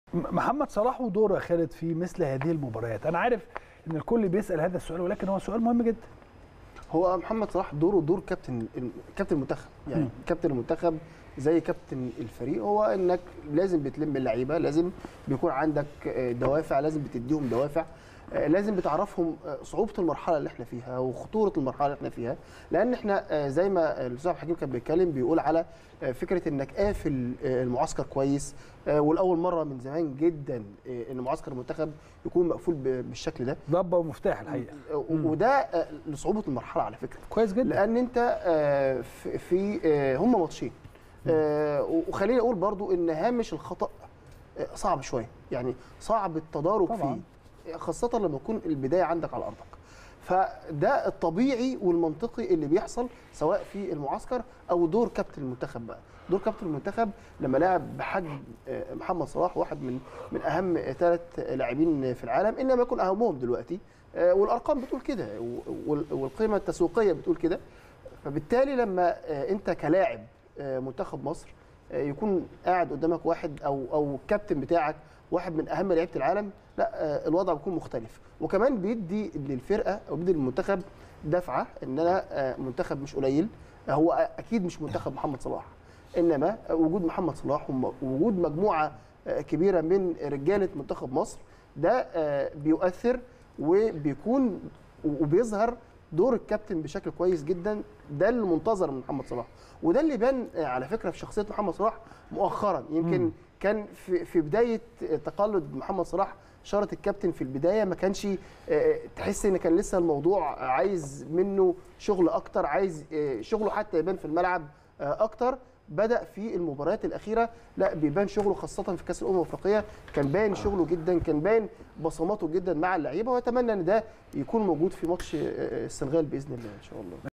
م- محمد صلاح ودوره يا خالد في مثل هذه المباريات انا عارف ان الكل بيسال هذا السؤال ولكن هو سؤال مهم جدا هو محمد صلاح دوره دور كابتن كابتن المنتخب يعني مم. كابتن المنتخب زي كابتن الفريق هو انك لازم بتلم اللعيبه لازم بيكون عندك آه، دوافع لازم بتديهم دوافع آه، لازم بتعرفهم آه، صعوبه المرحله اللي احنا فيها وخطوره المرحله اللي احنا فيها لان احنا آه، زي ما الاستاذ عبد الحكيم كان بيتكلم بيقول على آه، فكره انك قافل آه، المعسكر كويس آه، والاول مره من زمان جدا آه، ان معسكر المنتخب يكون مقفول ب- بالشكل ده ضبه ومفتاح الحقيقه آه، وده آه، لصعوبه المرحله على فكره كويس جدا لان انت آه، في- في آه، هم ماتشين آه، وخليني اقول برضو ان هامش الخطا آه، صعب شويه يعني صعب التدارك طبعاً. فيه خاصه لما يكون البدايه عندك على ارضك فده الطبيعي والمنطقي اللي بيحصل سواء في المعسكر او دور كابتن المنتخب بقى دور كابتن المنتخب لما لاعب بحجم آه، محمد صلاح واحد من من اهم ثلاث لاعبين في العالم ان لم يكن اهمهم دلوقتي آه، والارقام بتقول كده وال- والقيمه التسويقيه بتقول كده فبالتالي لما آه، انت كلاعب آه، منتخب مصر آه، يكون قاعد قدامك واحد او او الكابتن بتاعك واحد من اهم لعيبه العالم لا آه، الوضع بيكون مختلف وكمان بيدي للفرقه او بيدي للمنتخب دفعه ان انا آه، منتخب مش قليل آه، هو اكيد مش منتخب محمد صلاح انما آه، وجود محمد صلاح وم- ووجود مجموعه آه، كبيره من رجاله منتخب مصر ده آه، بيؤثر وبيكون وبيظهر دور الكابتن بشكل كويس جدا ده اللي منتظر من محمد صلاح وده اللي بان آه، على فكره في شخصيه محمد صلاح مؤخرا يمكن مم. كان في في بدايه تقلد محمد صلاح شاره الكابتن في البدايه ما كانش آه، تحس ان كان لسه الموضوع عايز منه شغل اكتر عايز آه، شغله حتى يبان في الملعب آه، اكتر بدا في المباريات الاخيره لا بيبان شغله خاصه في كاس الامم الافريقيه كان باين شغله جدا كان باين بصماته جدا مع اللعيبه واتمنى ان ده يكون موجود في ماتش آه، السنغال باذن الله ان شاء الله